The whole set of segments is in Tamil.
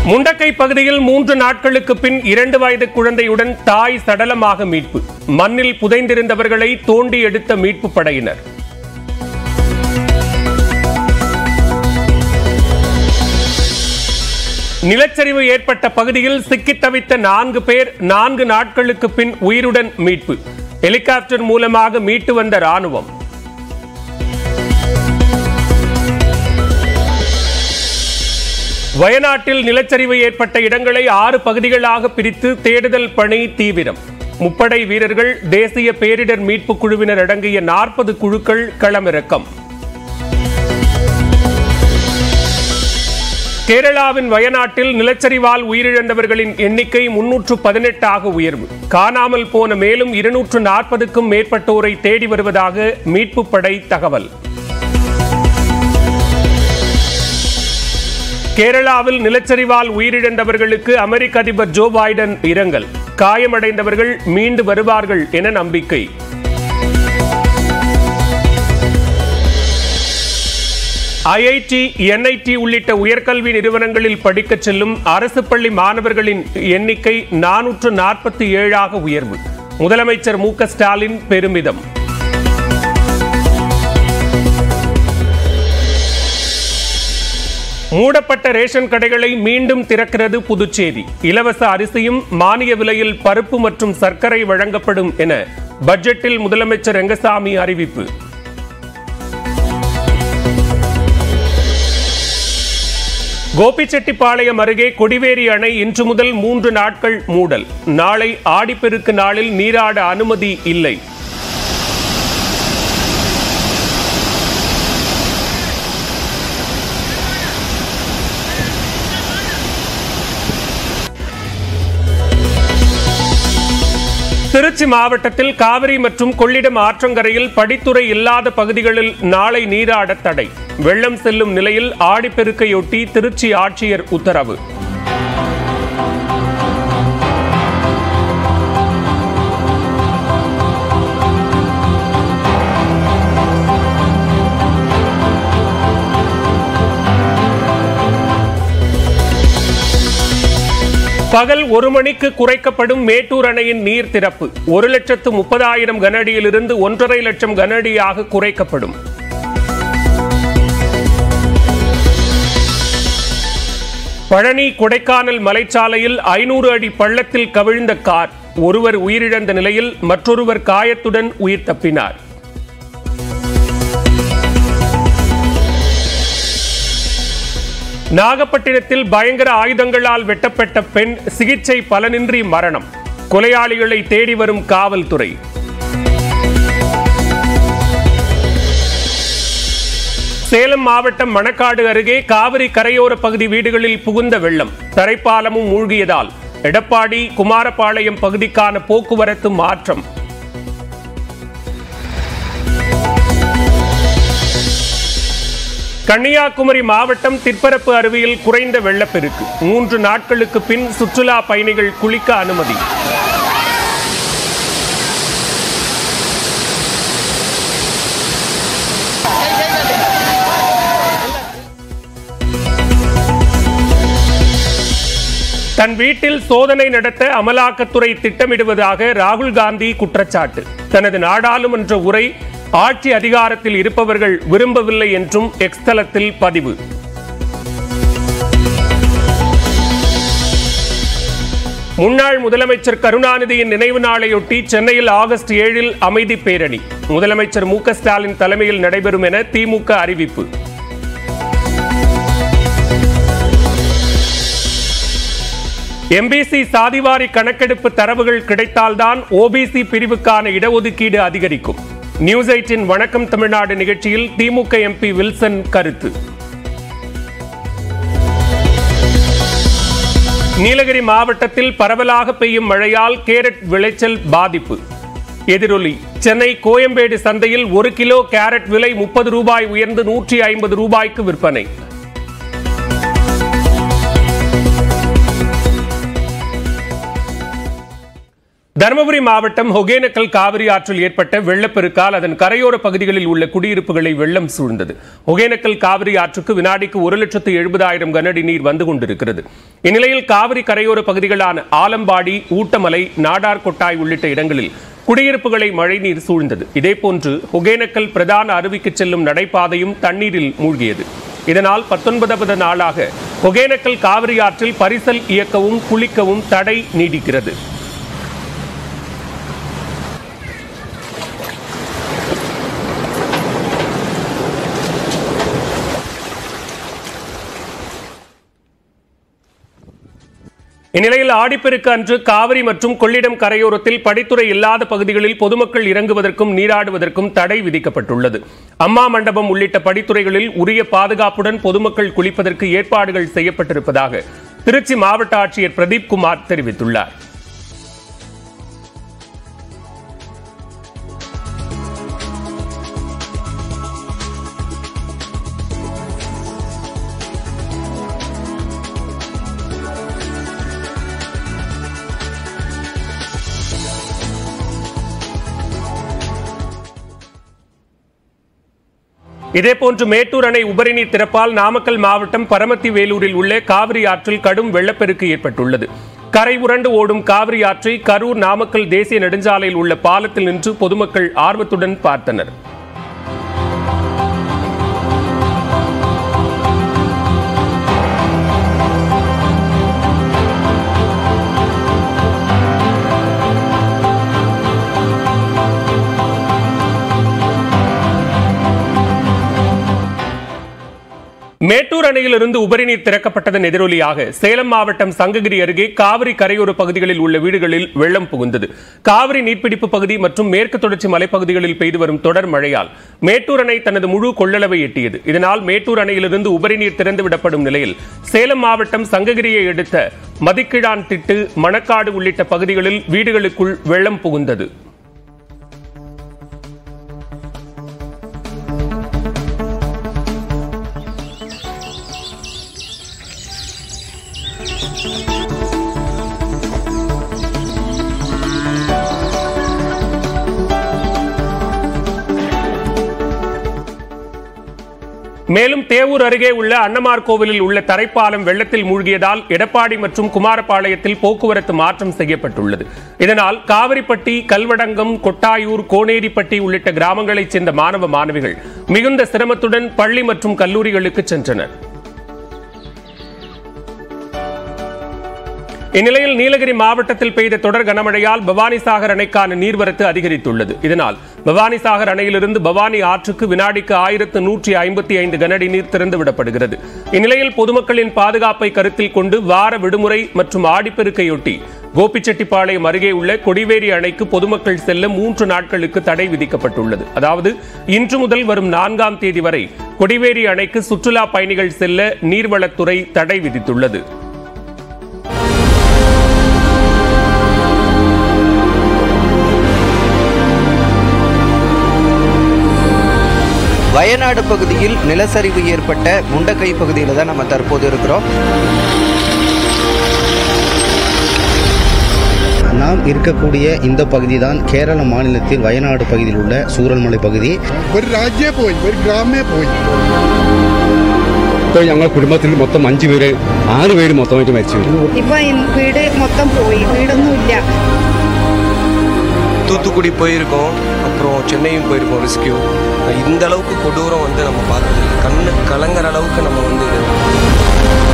முண்டக்கை பகுதியில் மூன்று நாட்களுக்கு பின் இரண்டு வயது குழந்தையுடன் தாய் சடலமாக மீட்பு மண்ணில் புதைந்திருந்தவர்களை தோண்டி எடுத்த மீட்பு படையினர் நிலச்சரிவு ஏற்பட்ட பகுதியில் சிக்கித் தவித்த நான்கு பேர் நான்கு நாட்களுக்கு பின் உயிருடன் மீட்பு ஹெலிகாப்டர் மூலமாக மீட்டு வந்த ராணுவம் வயநாட்டில் நிலச்சரிவு ஏற்பட்ட இடங்களை ஆறு பகுதிகளாக பிரித்து தேடுதல் பணி தீவிரம் முப்படை வீரர்கள் தேசிய பேரிடர் மீட்பு குழுவினர் அடங்கிய நாற்பது குழுக்கள் களமிறக்கம் கேரளாவின் வயநாட்டில் நிலச்சரிவால் உயிரிழந்தவர்களின் எண்ணிக்கை முன்னூற்று பதினெட்டாக உயர்வு காணாமல் போன மேலும் இருநூற்று நாற்பதுக்கும் மேற்பட்டோரை தேடி வருவதாக மீட்பு படை தகவல் கேரளாவில் நிலச்சரிவால் உயிரிழந்தவர்களுக்கு அமெரிக்க அதிபர் ஜோ பைடன் இரங்கல் காயமடைந்தவர்கள் மீண்டு வருவார்கள் என நம்பிக்கை ஐஐடி என்ஐடி உள்ளிட்ட உயர்கல்வி நிறுவனங்களில் படிக்கச் செல்லும் அரசு பள்ளி மாணவர்களின் எண்ணிக்கை நானூற்று நாற்பத்தி ஏழாக உயர்வு முதலமைச்சர் மு க ஸ்டாலின் பெருமிதம் மூடப்பட்ட ரேஷன் கடைகளை மீண்டும் திறக்கிறது புதுச்சேரி இலவச அரிசியும் மானிய விலையில் பருப்பு மற்றும் சர்க்கரை வழங்கப்படும் என பட்ஜெட்டில் முதலமைச்சர் ரெங்கசாமி அறிவிப்பு கோபிச்செட்டிப்பாளையம் அருகே கொடிவேரி அணை இன்று முதல் மூன்று நாட்கள் மூடல் நாளை ஆடிப்பெருக்கு நாளில் நீராட அனுமதி இல்லை திருச்சி மாவட்டத்தில் காவிரி மற்றும் கொள்ளிடம் ஆற்றங்கரையில் படித்துறை இல்லாத பகுதிகளில் நாளை நீராட தடை வெள்ளம் செல்லும் நிலையில் ஆடிப்பெருக்கையொட்டி திருச்சி ஆட்சியர் உத்தரவு பகல் ஒரு மணிக்கு குறைக்கப்படும் மேட்டூர் அணையின் நீர் திறப்பு ஒரு லட்சத்து முப்பதாயிரம் கனஅடியிலிருந்து ஒன்றரை லட்சம் கனஅடியாக குறைக்கப்படும் பழனி கொடைக்கானல் மலைச்சாலையில் ஐநூறு அடி பள்ளத்தில் கவிழ்ந்த கார் ஒருவர் உயிரிழந்த நிலையில் மற்றொருவர் காயத்துடன் உயிர் தப்பினார் நாகப்பட்டினத்தில் பயங்கர ஆயுதங்களால் வெட்டப்பட்ட பெண் சிகிச்சை பலனின்றி மரணம் கொலையாளிகளை தேடி வரும் காவல்துறை சேலம் மாவட்டம் மணக்காடு அருகே காவிரி கரையோர பகுதி வீடுகளில் புகுந்த வெள்ளம் தரைப்பாலமும் மூழ்கியதால் எடப்பாடி குமாரபாளையம் பகுதிக்கான போக்குவரத்து மாற்றம் கன்னியாகுமரி மாவட்டம் திற்பரப்பு அருவியில் குறைந்த வெள்ளப்பெருக்கு மூன்று நாட்களுக்கு பின் சுற்றுலா பயணிகள் குளிக்க அனுமதி தன் வீட்டில் சோதனை நடத்த அமலாக்கத்துறை திட்டமிடுவதாக ராகுல் காந்தி குற்றச்சாட்டு தனது நாடாளுமன்ற உரை ஆட்சி அதிகாரத்தில் இருப்பவர்கள் விரும்பவில்லை என்றும் எக்ஸ் தளத்தில் பதிவு முன்னாள் முதலமைச்சர் கருணாநிதியின் நினைவு நாளையொட்டி சென்னையில் ஆகஸ்ட் ஏழில் அமைதி பேரணி முதலமைச்சர் மு க ஸ்டாலின் தலைமையில் நடைபெறும் என திமுக அறிவிப்பு எம்பிசி சாதிவாரி கணக்கெடுப்பு தரவுகள் கிடைத்தால்தான் ஓபிசி பிரிவுக்கான இடஒதுக்கீடு அதிகரிக்கும் நியூஸ் எயிட்டின் வணக்கம் தமிழ்நாடு நிகழ்ச்சியில் திமுக எம்பி வில்சன் கருத்து நீலகிரி மாவட்டத்தில் பரவலாக பெய்யும் மழையால் கேரட் விளைச்சல் பாதிப்பு எதிரொலி சென்னை கோயம்பேடு சந்தையில் ஒரு கிலோ கேரட் விலை முப்பது ரூபாய் உயர்ந்து நூற்றி ஐம்பது ரூபாய்க்கு விற்பனை தருமபுரி மாவட்டம் ஒகேனக்கல் காவிரி ஆற்றில் ஏற்பட்ட வெள்ளப்பெருக்கால் அதன் கரையோர பகுதிகளில் உள்ள குடியிருப்புகளை வெள்ளம் சூழ்ந்தது ஒகேனக்கல் காவிரி ஆற்றுக்கு வினாடிக்கு ஒரு லட்சத்து எழுபதாயிரம் கனஅடி நீர் வந்து கொண்டிருக்கிறது இந்நிலையில் காவிரி கரையோர பகுதிகளான ஆலம்பாடி ஊட்டமலை நாடார் கொட்டாய் உள்ளிட்ட இடங்களில் குடியிருப்புகளை மழைநீர் சூழ்ந்தது இதேபோன்று ஒகேனக்கல் பிரதான அருவிக்கு செல்லும் நடைபாதையும் தண்ணீரில் மூழ்கியது இதனால் பத்தொன்பதாவது நாளாக ஒகேனக்கல் காவிரி ஆற்றில் பரிசல் இயக்கவும் குளிக்கவும் தடை நீடிக்கிறது இந்நிலையில் ஆடிப்பெருக்கு அன்று காவிரி மற்றும் கொள்ளிடம் கரையோரத்தில் படித்துறை இல்லாத பகுதிகளில் பொதுமக்கள் இறங்குவதற்கும் நீராடுவதற்கும் தடை விதிக்கப்பட்டுள்ளது அம்மா மண்டபம் உள்ளிட்ட படித்துறைகளில் உரிய பாதுகாப்புடன் பொதுமக்கள் குளிப்பதற்கு ஏற்பாடுகள் செய்யப்பட்டிருப்பதாக திருச்சி மாவட்ட ஆட்சியர் பிரதீப் குமார் தெரிவித்துள்ளார் இதேபோன்று மேட்டூர் அணை உபரிநீர் திறப்பால் நாமக்கல் மாவட்டம் பரமத்தி வேலூரில் உள்ள காவிரி ஆற்றில் கடும் வெள்ளப்பெருக்கு ஏற்பட்டுள்ளது கரை உரண்டு ஓடும் காவிரி ஆற்றை கரூர் நாமக்கல் தேசிய நெடுஞ்சாலையில் உள்ள பாலத்தில் நின்று பொதுமக்கள் ஆர்வத்துடன் பார்த்தனர் மேட்டூர் அணையிலிருந்து உபரிநீர் திறக்கப்பட்டதன் எதிரொலியாக சேலம் மாவட்டம் சங்ககிரி அருகே காவிரி கரையோர பகுதிகளில் உள்ள வீடுகளில் வெள்ளம் புகுந்தது காவிரி நீர்பிடிப்பு பகுதி மற்றும் மேற்கு தொடர்ச்சி மலைப்பகுதிகளில் பெய்து வரும் தொடர் மழையால் மேட்டூர் அணை தனது முழு கொள்ளளவை எட்டியது இதனால் மேட்டூர் அணையிலிருந்து உபரிநீர் திறந்துவிடப்படும் நிலையில் சேலம் மாவட்டம் சங்ககிரியை அடுத்த மதிக்கிழான் திட்டு மணக்காடு உள்ளிட்ட பகுதிகளில் வீடுகளுக்குள் வெள்ளம் புகுந்தது மேலும் தேவூர் அருகே உள்ள அன்னமார் கோவிலில் உள்ள தரைப்பாலம் வெள்ளத்தில் மூழ்கியதால் எடப்பாடி மற்றும் குமாரபாளையத்தில் போக்குவரத்து மாற்றம் செய்யப்பட்டுள்ளது இதனால் காவிரிப்பட்டி கல்வடங்கம் கொட்டாயூர் கோனேரிப்பட்டி உள்ளிட்ட கிராமங்களைச் சேர்ந்த மாணவ மாணவிகள் மிகுந்த சிரமத்துடன் பள்ளி மற்றும் கல்லூரிகளுக்கு சென்றனர் இந்நிலையில் நீலகிரி மாவட்டத்தில் பெய்த தொடர் கனமழையால் பவானிசாகர் அணைக்கான நீர்வரத்து அதிகரித்துள்ளது இதனால் பவானிசாகர் அணையிலிருந்து பவானி ஆற்றுக்கு வினாடிக்கு ஆயிரத்து நூற்றி ஐம்பத்தி ஐந்து கனஅடி நீர் திறந்துவிடப்படுகிறது இந்நிலையில் பொதுமக்களின் பாதுகாப்பை கருத்தில் கொண்டு வார விடுமுறை மற்றும் ஆடிப்பெருக்கையொட்டி கோபிச்செட்டிப்பாளையம் அருகே உள்ள கொடிவேரி அணைக்கு பொதுமக்கள் செல்ல மூன்று நாட்களுக்கு தடை விதிக்கப்பட்டுள்ளது அதாவது இன்று முதல் வரும் நான்காம் தேதி வரை கொடிவேரி அணைக்கு சுற்றுலா பயணிகள் செல்ல நீர்வளத்துறை தடை விதித்துள்ளது வயநாடு பகுதியில் நிலச்சரிவு ஏற்பட்ட முண்டக்கை பகுதியில் தான் நம்ம தற்போது இருக்கிறோம் நாம் இருக்கக்கூடிய இந்த பகுதி தான் കേരള മാநிலത്തിൽ വയനാട് പകുതിയിൽ ഉള്ള സൂരൽമല പകുതി ഒരു രാജ്യേ പോയി ഒരു ഗ്രാമേ പോയി ഇപ്പോൾ ഞങ്ങൾ കുടുംബത്തിൽ മൊത്തം അഞ്ച് പേര് ആറ് പേര് മൊത്തമായിട്ട് മരിച്ചു ഇപ്പൊ ഇൻ- വീട് മൊത്തം പോയി വീടൊന്നും ഇല്ല தூத்துக்குடி போயிருக்கோம் அப்புறம் சென்னையும் போயிருக்கோம் ரெஸ்கியூ இந்த அளவுக்கு கொடூரம் வந்து நம்ம பார்த்தது கண்ணு கலங்குற அளவுக்கு நம்ம வந்து இது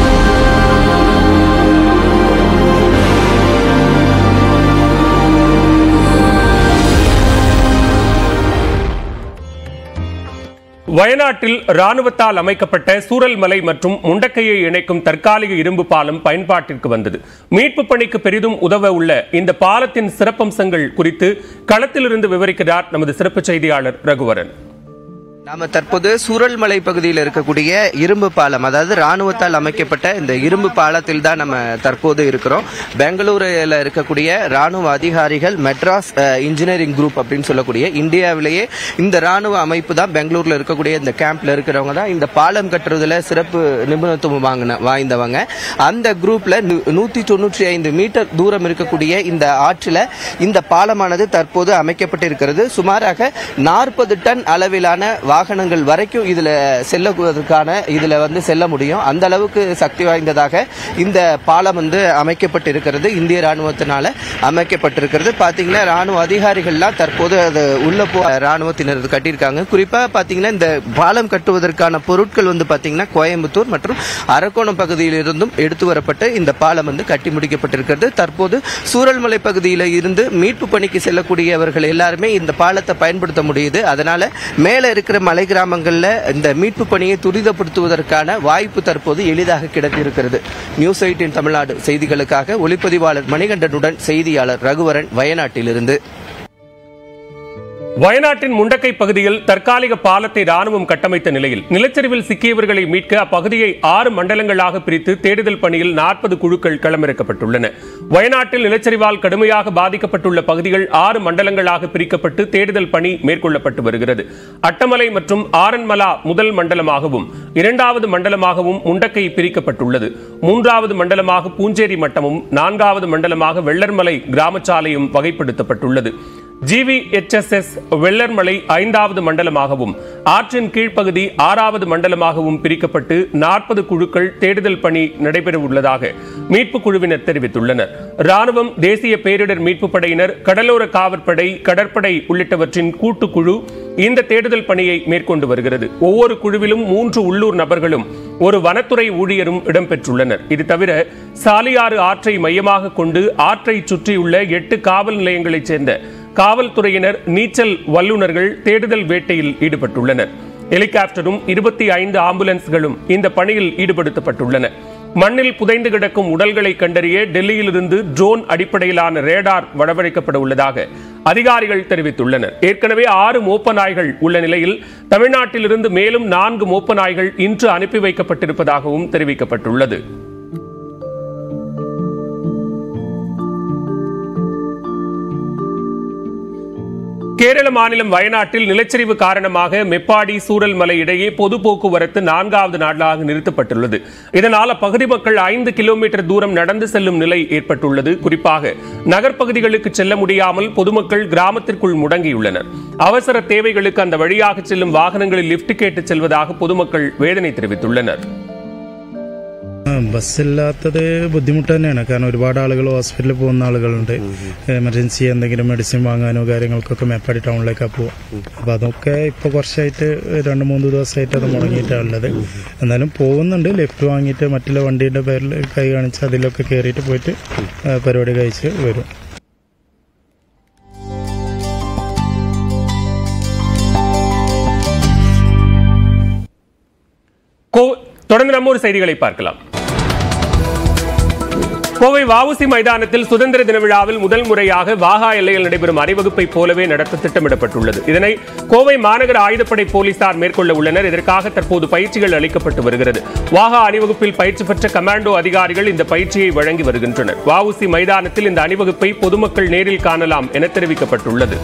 வயநாட்டில் ராணுவத்தால் அமைக்கப்பட்ட சூரல்மலை மற்றும் முண்டக்கையை இணைக்கும் தற்காலிக இரும்பு பாலம் பயன்பாட்டிற்கு வந்தது மீட்பு பணிக்கு பெரிதும் உதவ உள்ள இந்த பாலத்தின் சிறப்பம்சங்கள் குறித்து களத்திலிருந்து விவரிக்கிறார் நமது சிறப்பு செய்தியாளர் ரகுவரன் நாம தற்போது சூரல்மலை பகுதியில் இருக்கக்கூடிய இரும்பு பாலம் அதாவது ராணுவத்தால் அமைக்கப்பட்ட இந்த இரும்பு பாலத்தில் தான் நம்ம தற்போது இருக்கிறோம் பெங்களூருல இருக்கக்கூடிய ராணுவ அதிகாரிகள் மெட்ராஸ் அஹ், இன்ஜினியரிங் குரூப் அப்படின்னு சொல்லக்கூடிய இந்தியாவிலேயே இந்த ராணுவ அமைப்பு தான் பெங்களூர்ல இருக்கக்கூடிய இந்த கேம்ப்ல இருக்கிறவங்க தான் இந்த பாலம் கட்டுறதுல சிறப்பு நிபுணத்துவம் வாங்கின வாய்ந்தவங்க அந்த குரூப்ல நூ- நூத்தி தொண்ணூற்றி ஐந்து மீட்டர் தூரம் இருக்கக்கூடிய இந்த ஆற்றில இந்த பாலமானது தற்போது அமைக்கப்பட்டிருக்கிறது சுமாராக நாற்பது டன் அளவிலான வாகனங்கள் வரைக்கும் இதுல செல்லுவதற்கான இதுல வந்து செல்ல முடியும் அந்த அளவுக்கு சக்தி வாய்ந்ததாக இந்த பாலம் வந்து அமைக்கப்பட்டிருக்கிறது இந்திய ராணுவத்தினால அமைக்கப்பட்டிருக்கிறது பாத்தீங்கன்னா ராணுவ அதிகாரிகள்லாம் தற்போது அது உள்ள போ ராணுவத்தினர் இது கட்டியிருக்காங்க குறிப்பா பாத்தீங்கன்னா இந்த பாலம் கட்டுவதற்கான பொருட்கள் வந்து பாத்தீங்கன்னா கோயம்புத்தூர் மற்றும் அரக்கோணம் பகுதியில் இருந்தும் எடுத்து வரப்பட்டு இந்த பாலம் வந்து கட்டி முடிக்கப்பட்டிருக்கிறது தற்போது சூரல்மலை பகுதியில் இருந்து மீட்பு பணிக்கு செல்லக்கூடியவர்கள் எல்லாருமே இந்த பாலத்தை பயன்படுத்த முடியுது அதனால மேல இருக்கிற மலை கிராமங்கள்ல இந்த மீட்பு பணியை துரிதப்படுத்துவதற்கான வாய்ப்பு தற்போது எளிதாக கிடைத்திருக்கிறது நியூஸ் எயிட்டின் தமிழ்நாடு செய்திகளுக்காக ஒளிப்பதிவாளர் மணிகண்டனுடன் செய்தியாளர் ரகுவரன் வயநாட்டிலிருந்து வயநாட்டின் முண்டக்கை பகுதியில் தற்காலிக பாலத்தை ராணுவம் கட்டமைத்த நிலையில் நிலச்சரிவில் சிக்கியவர்களை மீட்க அப்பகுதியை ஆறு மண்டலங்களாக பிரித்து தேடுதல் பணியில் நாற்பது குழுக்கள் களமிறக்கப்பட்டுள்ளன வயநாட்டில் நிலச்சரிவால் கடுமையாக பாதிக்கப்பட்டுள்ள பகுதிகள் ஆறு மண்டலங்களாக பிரிக்கப்பட்டு தேடுதல் பணி மேற்கொள்ளப்பட்டு வருகிறது அட்டமலை மற்றும் ஆரன்மலா முதல் மண்டலமாகவும் இரண்டாவது மண்டலமாகவும் முண்டக்கை பிரிக்கப்பட்டுள்ளது மூன்றாவது மண்டலமாக பூஞ்சேரி மட்டமும் நான்காவது மண்டலமாக வெள்ளர்மலை கிராமச்சாலையும் வகைப்படுத்தப்பட்டுள்ளது ஜிவிஎச்எஸ்எஸ் வெள்ளர்மலை ஐந்தாவது மண்டலமாகவும் ஆற்றின் கீழ்ப்பகுதி ஆறாவது மண்டலமாகவும் பிரிக்கப்பட்டு நாற்பது குழுக்கள் தேடுதல் பணி நடைபெறவுள்ளதாக மீட்பு குழுவினர் தெரிவித்துள்ளனர் ராணுவம் தேசிய பேரிடர் மீட்பு படையினர் கடலோர காவற்படை கடற்படை உள்ளிட்டவற்றின் கூட்டுக்குழு இந்த தேடுதல் பணியை மேற்கொண்டு வருகிறது ஒவ்வொரு குழுவிலும் மூன்று உள்ளூர் நபர்களும் ஒரு வனத்துறை ஊழியரும் இடம்பெற்றுள்ளனர் இது தவிர சாலியாறு ஆற்றை மையமாக கொண்டு ஆற்றை சுற்றியுள்ள எட்டு காவல் நிலையங்களைச் சேர்ந்த காவல்துறையினர் நீச்சல் வல்லுநர்கள் தேடுதல் வேட்டையில் ஈடுபட்டுள்ளனர் ஹெலிகாப்டரும் இருபத்தி ஐந்து ஆம்புலன்ஸ்களும் இந்த பணியில் ஈடுபடுத்தப்பட்டுள்ளன மண்ணில் புதைந்து கிடக்கும் உடல்களை கண்டறிய டெல்லியிலிருந்து ட்ரோன் அடிப்படையிலான ரேடார் வரவழைக்கப்பட உள்ளதாக அதிகாரிகள் தெரிவித்துள்ளனர் ஏற்கனவே ஆறு மோப்ப நாய்கள் உள்ள நிலையில் தமிழ்நாட்டிலிருந்து மேலும் நான்கு மோப்ப நாய்கள் இன்று அனுப்பி வைக்கப்பட்டிருப்பதாகவும் தெரிவிக்கப்பட்டுள்ளது கேரள மாநிலம் வயநாட்டில் நிலச்சரிவு காரணமாக மெப்பாடி சூரல்மலை இடையே பொது போக்குவரத்து நான்காவது நாளாக நிறுத்தப்பட்டுள்ளது இதனால் அப்பகுதி மக்கள் ஐந்து கிலோமீட்டர் தூரம் நடந்து செல்லும் நிலை ஏற்பட்டுள்ளது குறிப்பாக நகர்ப்பகுதிகளுக்கு செல்ல முடியாமல் பொதுமக்கள் கிராமத்திற்குள் முடங்கியுள்ளனர் அவசர தேவைகளுக்கு அந்த வழியாக செல்லும் வாகனங்களில் லிப்ட் கேட்டு செல்வதாக பொதுமக்கள் வேதனை தெரிவித்துள்ளனர் ആ, ബസ്സില്ലാത്തത് ബുദ്ധിമുട്ട് തന്നെയാണ് കാരണം ഒരുപാട് ആളുകൾ ഹോസ്പിറ്റലിൽ പോകുന്ന ആളുകളുണ്ട് എമർജൻസി എന്തെങ്കിലും മെഡിസിൻ വാങ്ങാനോ കാര്യങ്ങൾക്കൊക്കെ മേപ്പാടി ടൗണിലേക്കാണ് പോവുക അപ്പോൾ അതൊക്കെ ഇപ്പോൾ കുറച്ചായിട്ട് രണ്ട് മൂന്ന് ദിവസമായിട്ട് അത് മുടങ്ങിയിട്ടാണ് ഉള്ളത് എന്നാലും പോകുന്നുണ്ട് ലിഫ്റ്റ് വാങ്ങിയിട്ട് മറ്റുള്ള വണ്ടിയുടെ പേരിൽ കൈ കാണിച്ച് അതിലൊക്കെ കയറിയിട്ട് പോയിട്ട് ആ, പരിപാടി കഴിച്ച് വരും கோ- தொடர்ந்து நம்ம ஒரு செய்திகளை பார்க்கலாம் கோவை வஉசி மைதானத்தில் சுதந்திர தின விழாவில் முதல் முறையாக வாகா எல்லையில் நடைபெறும் அணிவகுப்பை போலவே நடத்த திட்டமிடப்பட்டுள்ளது இதனை கோவை மாநகர ஆயுதப்படை போலீசார் மேற்கொள்ள உள்ளனர் இதற்காக தற்போது பயிற்சிகள் அளிக்கப்பட்டு வருகிறது வாகா அணிவகுப்பில் பயிற்சி பெற்ற கமாண்டோ அதிகாரிகள் இந்த பயிற்சியை வழங்கி வருகின்றனர் வஉசி மைதானத்தில் இந்த அணிவகுப்பை பொதுமக்கள் நேரில் காணலாம் என தெரிவிக்கப்பட்டுள்ளது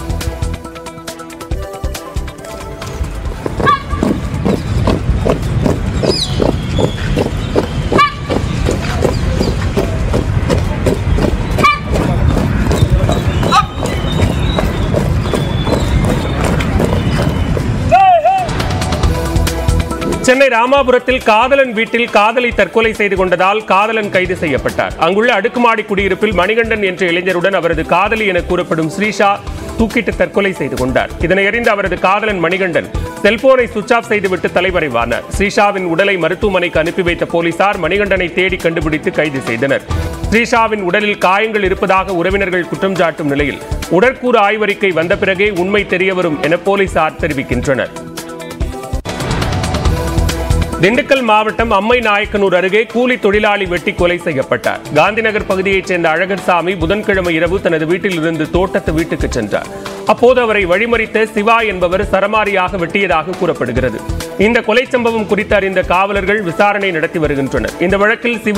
சென்னை ராமாபுரத்தில் காதலன் வீட்டில் காதலை தற்கொலை செய்து கொண்டதால் காதலன் கைது செய்யப்பட்டார் அங்குள்ள அடுக்குமாடி குடியிருப்பில் மணிகண்டன் என்ற இளைஞருடன் அவரது காதலி என கூறப்படும் ஸ்ரீஷா தூக்கிட்டு தற்கொலை செய்து கொண்டார் இதனை அறிந்த அவரது காதலன் மணிகண்டன் செல்போனை சுவிட்ச் ஆஃப் செய்துவிட்டு தலைமறைவானார் ஸ்ரீஷாவின் உடலை மருத்துவமனைக்கு அனுப்பி வைத்த போலீசார் மணிகண்டனை தேடி கண்டுபிடித்து கைது செய்தனர் ஸ்ரீஷாவின் உடலில் காயங்கள் இருப்பதாக உறவினர்கள் குற்றம் சாட்டும் நிலையில் உடற்கூறு ஆய்வறிக்கை வந்த பிறகே உண்மை தெரியவரும் என போலீசார் தெரிவிக்கின்றனர் திண்டுக்கல் மாவட்டம் அம்மை நாயக்கனூர் அருகே கூலி தொழிலாளி வெட்டி கொலை செய்யப்பட்டார் காந்திநகர் பகுதியைச் சேர்ந்த அழகர் சாமி புதன்கிழமை இரவு தனது வீட்டில் இருந்து தோட்டத்து வீட்டுக்கு சென்றார் அப்போது அவரை வழிமறித்த சிவா என்பவர் சரமாரியாக வெட்டியதாக கூறப்படுகிறது இந்த கொலை சம்பவம் குறித்து அறிந்த காவலர்கள் விசாரணை நடத்தி வருகின்றனர் இந்த வழக்கில் சிவா